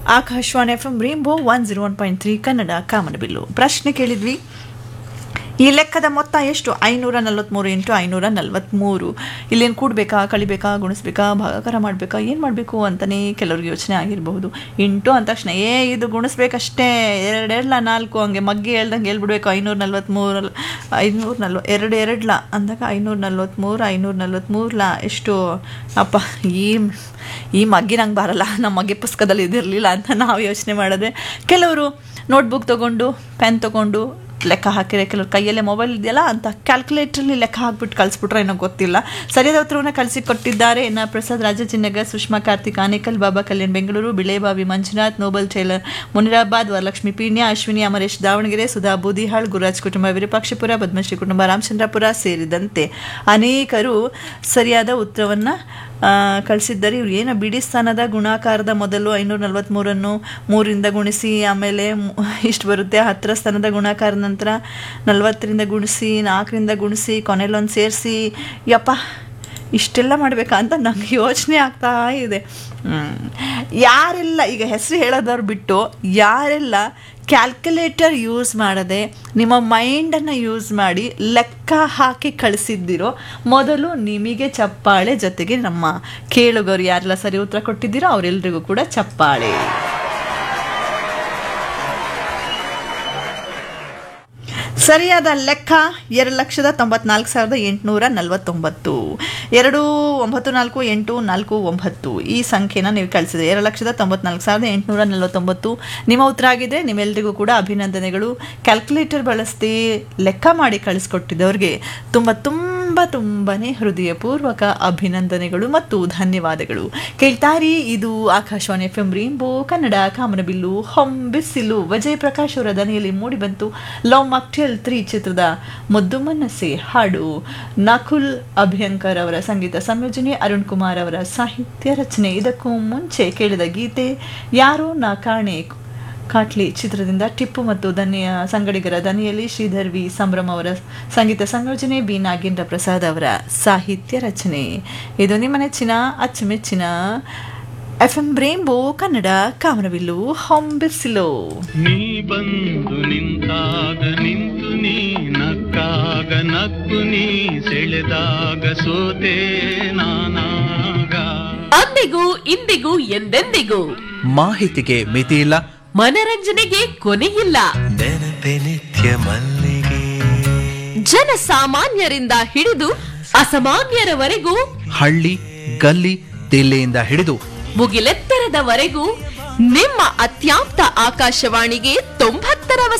Akashvani F M rainbow one zero one point three Kannada ಕಾಮನಬಿಲ್ಲು ಪ್ರಶ್ನೆ ಕೇಳಿದ್ವಿ ಈ ಲೆಕ್ಕದ ಮೊತ್ತ ಎಷ್ಟು ಐನೂರ ನಲ್ವತ್ತ್ಮೂರು ಇಂಟು ಐನೂರ ನಲ್ವತ್ತ್ಮೂರು ಇಲ್ಲೇನು ಕೂಡಬೇಕಾ ಕಳಿಬೇಕಾ ಗುಣಿಸ್ಬೇಕಾ ಭಾಗಾಕಾರ ಮಾಡಬೇಕಾ ಏನು ಮಾಡಬೇಕು ಅಂತಲೇ ಕೆಲವ್ರಿಗೆ ಯೋಚನೆ ಆಗಿರಬಹುದು ಇಂಟು ಅಂದ ತಕ್ಷಣ ಏ ಇದು ಗುಣಿಸ್ಬೇಕಷ್ಟೇ ಎರಡೆರಡ್ಲ ನಾಲ್ಕು ಹಂಗೆ ಮಗ್ಗೆ ಹೇಳ್ದಂಗೆ ಹೇಳ್ಬಿಡ್ಬೇಕು ಐನೂರ ನಲ್ವತ್ತ್ಮೂರು ಐನೂರ ನಲ್ವ ಎರಡು ಎರಡ್ಲ ಅಂದಾಗ ಐನೂರ ನಲ್ವತ್ತ್ಮೂರು ಐನೂರ ನಲ್ವತ್ತ್ಮೂರ್ಲ ಎಷ್ಟು ಅಪ್ಪ ಈ ಈ ಮಗ್ಗಿ ನಂಗೆ ಬರಲ್ಲ ನಮ್ಮ ಮಗ್ಗೆ ಪುಸ್ತಕದಲ್ಲಿ ಇದಿರಲಿಲ್ಲ ಅಂತ ನಾವು ಯೋಚನೆ ಮಾಡಿದ್ರೆ ಕೆಲವರು ನೋಟ್ಬುಕ್ ತೊಗೊಂಡು ಪೆನ್ ತೊಗೊಂಡು ಲೆಕ್ಕ ಹಾಕಿದ್ರೆ ಕೆಲವ್ರು ಕೈಯಲ್ಲೇ ಮೊಬೈಲ್ ಇದೆಯಲ್ಲ ಅಂತ ಕ್ಯಾಲ್ಕುಲೇಟ್ರಲ್ಲಿ ಲೆಕ್ಕ ಹಾಕ್ಬಿಟ್ಟು ಕಳಿಸ್ಬಿಟ್ರೆ ಏನೋ ಗೊತ್ತಿಲ್ಲ ಸರಿಯಾದ ಉತ್ತರವನ್ನು ಕಳಿಸಿ ಕೊಟ್ಟಿದ್ದಾರೆ ಎನ್ ಆರ್ ಪ್ರಸಾದ್ ರಾಜಚಿನ್ನಗ ಸುಷ್ಮಾ ಕಾರ್ತಿಕ್ ಆನೇಕಲ್ ಬಾಬಾ ಕಲ್ಯಾಣ್ ಬೆಂಗಳೂರು ಬಿಳೆಬಾವಿ ಮಂಜುನಾಥ್ ನೋಬಲ್ ಟೈಲರ್ ಮುನಿರಾಬಾದ್ ವರಲಕ್ಷ್ಮಿ ಪೀಣ್ಯ ಅಶ್ವಿನಿ ಅಮರೇಶ್ ದಾವಣಗೆರೆ ಸುಧಾ ಬೂದಿಹಾಳ್ ಗುರುರಾಜ್ ಕುಟುಂಬ ವಿರೂಪಾಕ್ಷಪುರ ಪದ್ಮಶ್ರೀ ಕುಟುಂಬ ರಾಮಚಂದ್ರಪುರ ಸೇರಿದಂತೆ ಅನೇಕರು ಸರಿಯಾದ ಉತ್ತರವನ್ನು ಕಳಿಸಿದ್ದಾರೆ ಇವ್ರು ಏನು ಬಿಡಿ ಸ್ಥಾನದ ಗುಣಾಕಾರದ ಮೊದಲು ಐನೂರ ನಲ್ವತ್ತ್ಮೂರನ್ನು ಮೂರಿಂದ ಗುಣಿಸಿ ಆಮೇಲೆ ಮು- ಇಷ್ಟು ಬರುತ್ತೆ ಹತ್ತರ ಸ್ಥಾನದ ಗುಣಾಕಾರದ ನಂತರ ನಲ್ವತ್ತರಿಂದ ಗುಣಿಸಿ ನಾಲ್ಕರಿಂದ ಗುಣಿಸಿ ಕೊನೆಯಲ್ಲೊಂದು ಸೇರಿಸಿ ಯಪ್ಪ ಇಷ್ಟೆಲ್ಲ ಮಾಡಬೇಕಾ ಅಂತ ನಂಗೆ ಯೋಚನೆ ಆಗ್ತಾ ಇದೆ ಹ್ಮ್. ಯಾರೆಲ್ಲ ಈಗ ಹೆಸರು ಹೇಳೋದವ್ರು ಬಿಟ್ಟು ಯಾರೆಲ್ಲ ಕ್ಯಾಲ್ಕುಲೇಟರ್ ಯೂಸ್ ಮಾಡದೆ ನಿಮ್ಮ ಮೈಂಡನ್ನು ಯೂಸ್ ಮಾಡಿ ಲೆಕ್ಕ ಹಾಕಿ ಕಳಿಸಿದ್ದೀರೋ ಮೊದಲು ನಿಮಗೆ ಚಪ್ಪಾಳೆ ಜೊತೆಗೆ ನಮ್ಮ ಕೇಳುಗರು ಯಾರೆಲ್ಲ ಸರಿ ಉತ್ತರ ಕೊಟ್ಟಿದ್ದೀರೋ ಅವರೆಲ್ಲರಿಗೂ ಕೂಡ ಚಪ್ಪಾಳೆ ಸರಿಯಾದ ಲೆಕ್ಕ ಎರಡು ಲಕ್ಷದ ತೊಂಬತ್ನಾಲ್ಕು ಸಾವಿರದ ಎಂಟುನೂರ ನಲವತ್ತೊಂಬತ್ತು ಎರಡು ಒಂಬತ್ತು ನಾಲ್ಕು ಎಂಟು ನಾಲ್ಕು ಒಂಬತ್ತು ಈ ಸಂಖ್ಯೆನ ನೀವು ಕಳಿಸಿದೆ ಎರಡು ಲಕ್ಷದ ತೊಂಬತ್ನಾಲ್ಕು ಸಾವಿರದ ಎಂಟುನೂರ ನಲವತ್ತೊಂಬತ್ತು ನಿಮ್ಮ ಉತ್ತರ ಆಗಿದೆ ನಿಮ್ಮೆಲ್ಲರಿಗೂ ಕೂಡ ಅಭಿನಂದನೆಗಳು ಕ್ಯಾಲ್ಕುಲೇಟರ್ ಬಳಸ್ತಿ ಲೆಕ್ಕ ಮಾಡಿ ಕಳಿಸ್ಕೊಟ್ಟಿದ್ದವ್ರಿಗೆ ತುಂಬ ತುಂಬ ತುಂಬನೇ ಹೃದಯಪೂರ್ವಕ ಅಭಿನಂದನೆಗಳು ಮತ್ತು ಧನ್ಯವಾದಗಳು ಕೇಳ್ತಾರಿ ಇದು Akashvani F M rainbow Kannada ಕಾಮನಬಿಲ್ಲು ಹೊಂಬಿಸಿಲು ವಿಜಯ್ ಪ್ರಕಾಶ್ ಅವರ ದನಿಯಲ್ಲಿ ಮೂಡಿಬಂತು ಲವ್ ಮಕ್ಟೆಲ್ ತ್ರೀ ಚಿತ್ರದ ಮುದ್ದು ಮನಸ್ಸೆ ಹಾಡು ನಕುಲ್ ಅಭ್ಯಂಕರ್ ಅವರ ಸಂಗೀತ ಸಂಯೋಜನೆ ಅರುಣ್ ಕುಮಾರ್ ಅವರ ಸಾಹಿತ್ಯ ರಚನೆ ಇದಕ್ಕೂ ಮುಂಚೆ ಕೇಳಿದ ಗೀತೆ ಯಾರೋ ನಾ ಕಾಣೆ ಕಾಟ್ಲಿ ಚಿತ್ರದಿಂದ ಟಿಪ್ಪು ಮತ್ತು ದನಿಯ ಸಂಗಡಿಗರ ದನಿಯಲ್ಲಿ ಶ್ರೀಧರ್ ವಿ ಸಂಭ್ರಮ್ ಅವರ ಸಂಗೀತ ಸಂಯೋಜನೆ ಬಿ ನಾಗೇಂದ್ರ ಪ್ರಸಾದ್ ಅವರ ಸಾಹಿತ್ಯ ರಚನೆ ಇದು ನಿಮ್ಮ ನೆಚ್ಚಿನ ಅಚ್ಚುಮೆಚ್ಚಿನ ಎಫ್ ಎಂ ಬ್ರೇಂಬೋ ಕನ್ನಡ ಕಾಮನವಿಲ್ಲು ಹೊಂಬಿಸಿಲು ನೀ ಬಂದು ನಿಂತಾಗ ನಿಂತು ನೀ ನಕ್ಕಾಗ ನಕ್ಕು ನೀ ಸೆಳೆದಾಗ ಸೋತೆ ನಾನಾಗ ಅಂದಿಗೂ ಇಂದಿಗೂ ಎಂದೆಂದಿಗೂ ಮಾಹಿತಿಗೆ ಮಿತಿಯಿಲ್ಲ ಮನರಂಜನೆಗೆ ಕೊನೆಯಿಲ್ಲ ನೆನಪೆ ನಿತ್ಯ ಮಲ್ಲಿಗೆ ಜನಸಾಮಾನ್ಯರಿಂದ ಹಿಡಿದು ಅಸಾಮಾನ್ಯರವರೆಗೂ ಹಳ್ಳಿ ಗಲ್ಲಿ ದಿಲ್ಲಿಯಿಂದ ಹಿಡಿದು ಮುಗಿಲೆತ್ತರದವರೆಗೂ ನಿಮ್ಮ ಅತ್ಯಾಪ್ತ ಆಕಾಶವಾಣಿಗೆ ತೊಂಬತ್ತರ